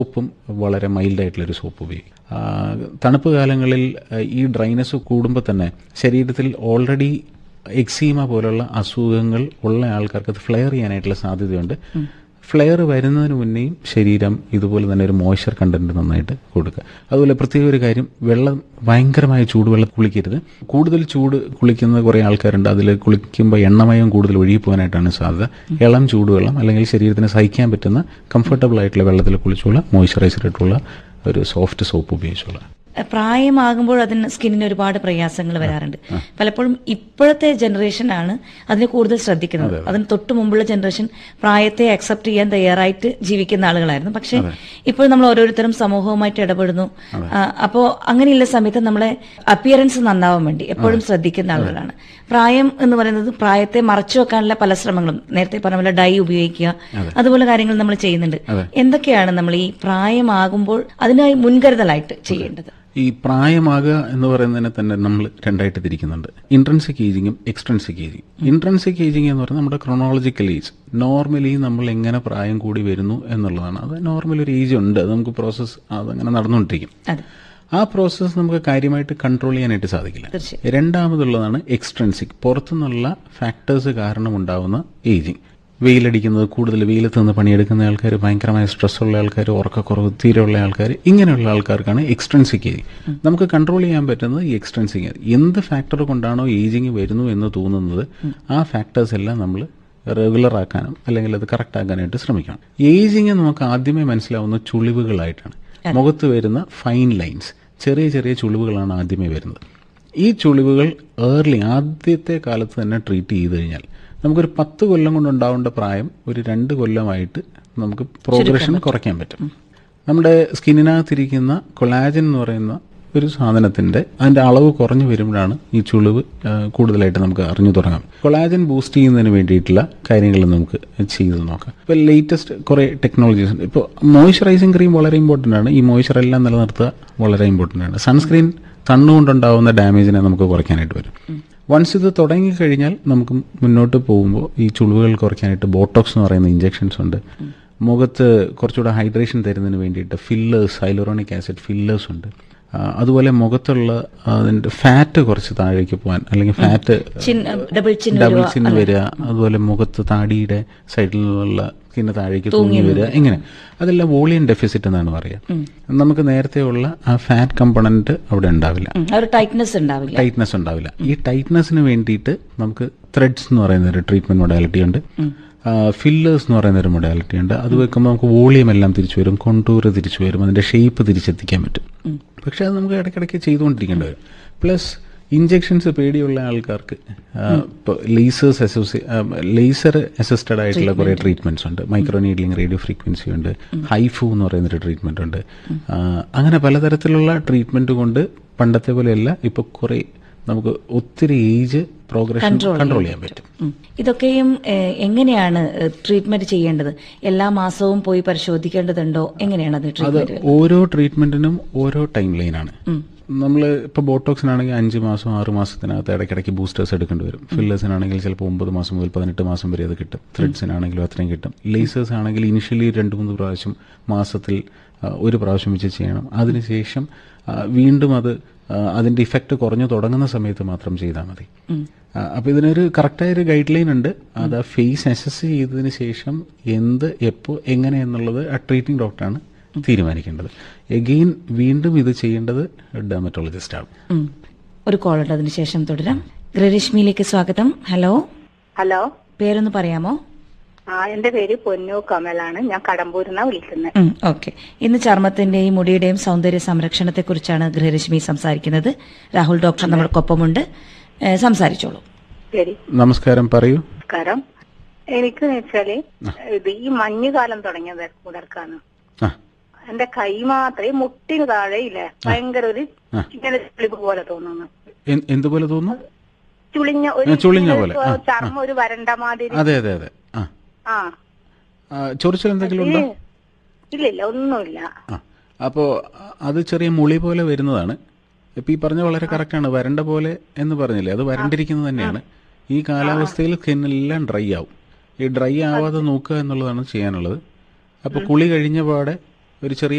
സോപ്പും വളരെ മൈൽഡായിട്ടുള്ളൊരു സോപ്പ് ഉപയോഗിക്കും ആ, തണുപ്പ് കാലങ്ങളിൽ ആ, ഈ ഡ്രൈനസ് കൂടുമ്പോൾ തന്നെ ശരീരത്തിൽ ഓൾറെഡി എക്സീമ പോലുള്ള അസുഖങ്ങൾ ഉള്ള ആൾക്കാർക്ക് അത് ഫ്ലെയർ ചെയ്യാനായിട്ടുള്ള സാധ്യതയുണ്ട് ഫ്ലെയർ വരുന്നതിന് മുന്നേയും ശരീരം ഇതുപോലെ തന്നെ ഒരു മോയ്സ്ചർ കണ്ടന്റ് നന്നായിട്ട് കൊടുക്കുക അതുപോലെ പ്രത്യേക ഒരു കാര്യം വെള്ളം ഭയങ്കരമായ ചൂടുവെള്ളം കുളിക്കരുത് കൂടുതൽ ചൂട് കുളിക്കുന്ന കുറേ ആൾക്കാരുണ്ട് അതിൽ കുളിക്കുമ്പോൾ എണ്ണമയം കൂടുതൽ ഒഴുകി പോകാനായിട്ടാണ് സാധ്യത ഇളം ചൂടുവെള്ളം അല്ലെങ്കിൽ ശരീരത്തിന് സഹിക്കാൻ പറ്റുന്ന കംഫർട്ടബിൾ ആയിട്ടുള്ള വെള്ളത്തിൽ കുളിച്ചുള്ള മോയ്സ്ചറൈസർ ആയിട്ടുള്ള ഒരു സോഫ്റ്റ് സോപ്പ് ഉപയോഗിച്ചുള്ള പ്രായമാകുമ്പോൾ അതിന് സ്കിന്നിന് ഒരുപാട് പ്രയാസങ്ങൾ വരാറുണ്ട് പലപ്പോഴും ഇപ്പോഴത്തെ ജനറേഷനാണ് അതിനെ കൂടുതൽ ശ്രദ്ധിക്കുന്നത് അതിന് തൊട്ട് മുമ്പുള്ള ജനറേഷൻ പ്രായത്തെ അക്സെപ്റ്റ് ചെയ്യാൻ തയ്യാറായിട്ട് ജീവിക്കുന്ന ആളുകളായിരുന്നു പക്ഷെ ഇപ്പോൾ നമ്മൾ ഓരോരുത്തരും സമൂഹവുമായിട്ട് ഇടപെടുന്നു ആ, അപ്പോ അങ്ങനെയുള്ള സമയത്ത് നമ്മളെ അപ്പിയറൻസ് നന്നാവാൻ വേണ്ടി എപ്പോഴും ശ്രദ്ധിക്കുന്ന ആളുകളാണ് പ്രായം എന്ന് പറയുന്നത് പ്രായത്തെ മറച്ചു വെക്കാനുള്ള പല ശ്രമങ്ങളും നേരത്തെ പറഞ്ഞ പോലെ ഡൈ ഉപയോഗിക്കുക അതുപോലെ കാര്യങ്ങൾ നമ്മൾ ചെയ്യുന്നുണ്ട് എന്തൊക്കെയാണ് നമ്മൾ ഈ പ്രായമാകുമ്പോൾ അതിനായി മുൻകരുതലായിട്ട് ചെയ്യേണ്ടത് ഈ പ്രായമാകുക എന്ന് പറയുന്നതിനെ തന്നെ നമ്മൾ രണ്ടായിട്ട് തിരിക്കുന്നുണ്ട് ഇൻട്രൻസിക് ഏജിങ്ങും എക്സ്ട്രൻസിക് ഏജിങ് ഇൻട്രൻസിക് ഏജിങ് എന്ന് പറയുന്നത് നമ്മുടെ ക്രൊണോളജിക്കൽ ഏജ് നോർമലി നമ്മൾ എങ്ങനെ പ്രായം കൂടി വരുന്നു എന്നുള്ളതാണ് അത് നോർമൽ ഒരു ഏജ് ഉണ്ട് അത് നമുക്ക് പ്രോസസ്സ് അതങ്ങനെ നടന്നുകൊണ്ടിരിക്കും അതെ ആ പ്രോസസ്സ് നമുക്ക് കാര്യമായിട്ട് കൺട്രോൾ ചെയ്യാനായിട്ട് സാധിക്കില്ല തീർച്ചയായും രണ്ടാമതുള്ളതാണ് എക്സ്ട്രൻസിക് പുറത്തുനിന്നുള്ള ഫാക്ടേഴ്സ് കാരണം ഉണ്ടാവുന്ന ഏജിങ് വെയിലടിക്കുന്നത് കൂടുതൽ വെയിലത്ത് നിന്ന് പണിയെടുക്കുന്ന ആൾക്കാർ ഭയങ്കരമായ സ്ട്രെസ് ഉള്ള ആൾക്കാർ ഉറക്കക്കുറവ് തീരെയുള്ള ആൾക്കാർ ഇങ്ങനെയുള്ള ആൾക്കാർക്കാണ് എക്സ്ട്രൻസിക് ഏജിങ് നമുക്ക് കൺട്രോൾ ചെയ്യാൻ പറ്റുന്നത് ഈ എക്സ്ട്രൻസിക് എന്ത് ഫാക്ടർ കൊണ്ടാണോ ഏജിങ് വരുന്നു എന്ന് തോന്നുന്നത് ആ ഫാക്ടേഴ്സ് എല്ലാം നമ്മൾ റെഗുലർ ആക്കാനും അല്ലെങ്കിൽ അത് കറക്റ്റ് ആക്കാനായിട്ട് ശ്രമിക്കണം ഏജിങ് നമുക്ക് ആദ്യമേ മനസ്സിലാവുന്ന ചുളിവുകളായിട്ടാണ് മുഖത്ത് വരുന്ന ഫൈൻ ലൈൻസ് ചെറിയ ചെറിയ ചുളിവുകളാണ് ആദ്യമേ വരുന്നത് ഈ ചുളിവുകൾ ഏർലി ആദ്യത്തെ കാലത്ത് തന്നെ ട്രീറ്റ് ചെയ്ത് കഴിഞ്ഞാൽ നമുക്കൊരു പത്ത് കൊല്ലം കൊണ്ട് ഉണ്ടാവേണ്ട പ്രായം ഒരു രണ്ട് കൊല്ലമായിട്ട് നമുക്ക് പ്രോഗ്രഷൻ കുറയ്ക്കാൻ പറ്റും നമ്മുടെ സ്കിന്നിനകത്തിരിക്കുന്ന കൊളാജൻ എന്ന് പറയുന്ന ഒരു സാധനത്തിന്റെ അതിന്റെ അളവ് കുറഞ്ഞു വരുമ്പോഴാണ് ഈ ചുളിവ് ആ, കൂടുതലായിട്ട് നമുക്ക് അറിഞ്ഞു തുടങ്ങാം കൊളാജൻ ബൂസ്റ്റ് ചെയ്യുന്നതിന് വേണ്ടിയിട്ടുള്ള കാര്യങ്ങൾ നമുക്ക് ചെയ്ത് നോക്കാം ഇപ്പൊ ലേറ്റസ്റ്റ് കുറെ ടെക്നോളജീസ് ഉണ്ട് ഇപ്പോൾ മോയ്സ്ചറൈസിങ് ക്രീം വളരെ ഇമ്പോർട്ടന്റ് ആണ് ഈ മോയ്സ്ചർ എല്ലാം നിലനിർത്തുക വളരെ ഇമ്പോർട്ടന്റ് ആണ് സൺസ്ക്രീൻ കണ്ണുകൊണ്ടുണ്ടാവുന്ന ഡാമേജിനെ നമുക്ക് കുറയ്ക്കാനായിട്ട് വരും വൺസ് ഇത് തുടങ്ങിക്കഴിഞ്ഞാൽ നമുക്ക് മുന്നോട്ട് പോകുമ്പോൾ ഈ ചുളിവുകൾ കുറയ്ക്കാനായിട്ട് ബോട്ടോക്സ് എന്ന് പറയുന്ന ഇഞ്ചെക്ഷൻസ് ഉണ്ട് മുഖത്ത് കുറച്ചുകൂടെ ഹൈഡ്രേഷൻ തരുന്നതിന് വേണ്ടിയിട്ട് ഫില്ലേഴ്സ് ഹൈലോറോണിക് ആസിഡ് ഫില്ലേഴ്സ് ഉണ്ട് ആ, അതുപോലെ മുഖത്തുള്ള അതിന്റെ ഫാറ്റ് കുറച്ച് താഴേക്ക് പോകാൻ അല്ലെങ്കിൽ fat chin double chin double chin വരിക അതുപോലെ മുഖത്ത് താടിയുടെ സൈഡിൽ നിന്നുള്ള സ്കിന്ന് താഴേക്ക് തൂങ്ങി വരിക ഇങ്ങനെ അതെല്ലാം വോളിയം ഡെഫിസിറ്റ് എന്നാണ് പറയുക നമുക്ക് നേരത്തെയുള്ള ആ ഫാറ്റ് കമ്പണന്റ് അവിടെ ഉണ്ടാവില്ല ഉം, ആ ഒരു ടൈറ്റ്നെസ് ഉണ്ടാവില്ല ടൈറ്റ്നസ് ഉണ്ടാവില്ല ഈ ടൈറ്റ്നസിന് വേണ്ടിയിട്ട് നമുക്ക് ത്രെഡ്സ് എന്ന് പറയുന്ന ഒരു ട്രീറ്റ്മെന്റ് മൊഡാലിറ്റി ഉണ്ട് ഫില്ലേഴ്സ് എന്ന് പറയുന്ന ഒരു മൊഡാലിറ്റി ഉണ്ട് അത് വെക്കുമ്പോൾ നമുക്ക് വോളിയം എല്ലാം തിരിച്ചു വരും കൊണ്ടൂർ തിരിച്ചു വരും അതിന്റെ ഷേപ്പ് തിരിച്ചെത്തിക്കാൻ പറ്റും പക്ഷെ അത് നമുക്ക് ഇടയ്ക്കിടയ്ക്ക് ചെയ്തുകൊണ്ടിരിക്കേണ്ടി വരും പ്ലസ് ഇഞ്ചെക്ഷൻസ് പേടിയുള്ള ആൾക്കാർക്ക് ലേസേഴ്സ് അസോസിയ ലേസർ അസിസ്റ്റഡ് ആയിട്ടുള്ള കുറെ ട്രീറ്റ്മെന്റ്സ് ഉണ്ട് മൈക്രോ നീഡ്ലിംഗ് റേഡിയോ ഫ്രീക്വൻസി ഉണ്ട് ഹൈഫു എന്ന് പറയുന്ന ഒരു ട്രീറ്റ്മെന്റ് ഉണ്ട് ആ, അങ്ങനെ പലതരത്തിലുള്ള ട്രീറ്റ്മെന്റ് കൊണ്ട് പണ്ടത്തെ പോലെയല്ല ഇപ്പൊ കുറെ നമുക്ക് ഒത്തിരി ഏജ് പ്രോഗ്രഷൻ കൺട്രോൾ ചെയ്യാൻ പറ്റും ഉം. ഇതൊക്കെയും ഏഹ്, എങ്ങനെയാണ് ട്രീറ്റ്മെന്റ് ചെയ്യേണ്ടത് എല്ലാ മാസവും പോയി പരിശോധിക്കേണ്ടതുണ്ടോ എങ്ങനെയാണ് അത് അത് ട്രീറ്റ്മെന്റ് ഓരോ ട്രീറ്റ്മെന്റിനും ഓരോ ടൈം ലൈനാണ് നമ്മൾ ഇപ്പോൾ ബോട്ടോക്സിനാണെങ്കിൽ അഞ്ച് മാസം ആറ് മാസത്തിനകത്ത് ഇടയ്ക്കിടയ്ക്ക് ബൂസ്റ്റേഴ്സ് എടുക്കേണ്ടി വരും ഫില്ലേഴ്സിനാണെങ്കിൽ ചിലപ്പോൾ ഒമ്പത് മാസം മുതൽ പതിനെട്ട് മാസം വരെ അത് കിട്ടും ത്രെഡ്സിനാണെങ്കിലും അത്രയും കിട്ടും ലേസേഴ്സ് ആണെങ്കിൽ ഇനിഷ്യലി രണ്ട് മൂന്ന് പ്രാവശ്യം മാസത്തിൽ ആ, ഒരു പ്രാവശ്യം വെച്ച് ചെയ്യണം അതിനുശേഷം ആ, വീണ്ടും അത് ആ, അതിന്റെ ഇഫക്റ്റ് കുറഞ്ഞു തുടങ്ങുന്ന സമയത്ത് മാത്രം ചെയ്താൽ മതി ആ, അപ്പൊ ഇതിനൊരു കറക്റ്റായ ഒരു ഗൈഡ് ലൈൻ ഉണ്ട് അത് ആ ഫേസ് അസസ് ചെയ്തതിന് ശേഷം എന്ത് എപ്പോ എങ്ങനെ എന്നുള്ളത് ആ ട്രീറ്റിംഗ് ഡോക്ടറാണ് തീരുമാനിക്കേണ്ടത് എഗെയിൻ വീണ്ടും ഇത് ചെയ്യേണ്ടത് ഡെർമറ്റോളജിസ്റ്റ് ആണ് ഉം. ഒരു കോൾ ഉണ്ട് അതിനുശേഷം തുടരാം ഗൃഹരശ്മിയിലേക്ക് സ്വാഗതം ഹലോ ഹലോ പേരൊന്ന് പറയാമോ ആ എന്റെ പേര് പൊന്നു കമലാണ് ഞാൻ കടമ്പൂരിന്നാ വിളിക്കുന്നത് ഓക്കെ ഇന്ന് ചർമ്മത്തിന്റെയും മുടിയുടെയും സൗന്ദര്യ സംരക്ഷണത്തെ കുറിച്ചാണ് ഗൃഹരശ്മി സംസാരിക്കുന്നത് രാഹുൽ ഡോക്ടർ നമ്മൾക്കൊപ്പമുണ്ട് ഏഹ്, സംസാരിച്ചോളൂ ശരി നമസ്കാരം പറയൂ നമസ്കാരം എനിക്ക് വെച്ചാല് ഇത് ഈ മഞ്ഞുകാലം തുടങ്ങിയത് മുതൽക്കാണ് ആ എന്റെ കൈ മാത്രമേ മുട്ടിന് താഴെ ഇല്ലേ ഭയങ്കര ഒരു ഇങ്ങനെ ചുളിവ് പോലെ തോന്നുന്നു എ- എന്തുപോലെ തോന്നുന്നു ചുളിഞ്ഞ ആ, ഒരു ചുളിഞ്ഞ ഇങ്ങനെ പോലെ. ആ, ചർമ്മം ഒരു വരണ്ട മാതിരി അതെ അതെ അതെ ആ ആ ആ, ചൊറിച്ചിൽ എന്തെങ്കിലും ഉണ്ടോ ഇല്ല ഇല്ല ഒന്നുമില്ല ആ അപ്പോൾ അത് ചെറിയ മുളി പോലെ വരുന്നതാണ് ഇപ്പൊ ഈ പറഞ്ഞ വളരെ കറക്റ്റാണ് വരണ്ട പോലെ എന്ന് പറഞ്ഞില്ലേ അത് വരണ്ടിരിക്കുന്നത് തന്നെയാണ് ഈ കാലാവസ്ഥയിൽ സ്കിന്നെല്ലാം ഡ്രൈ ആവും ഈ ഡ്രൈ ആവാതെ നോക്കുക എന്നുള്ളതാണ് ചെയ്യാനുള്ളത് അപ്പൊ കുളി കഴിഞ്ഞ പാടെ ഒരു ചെറിയ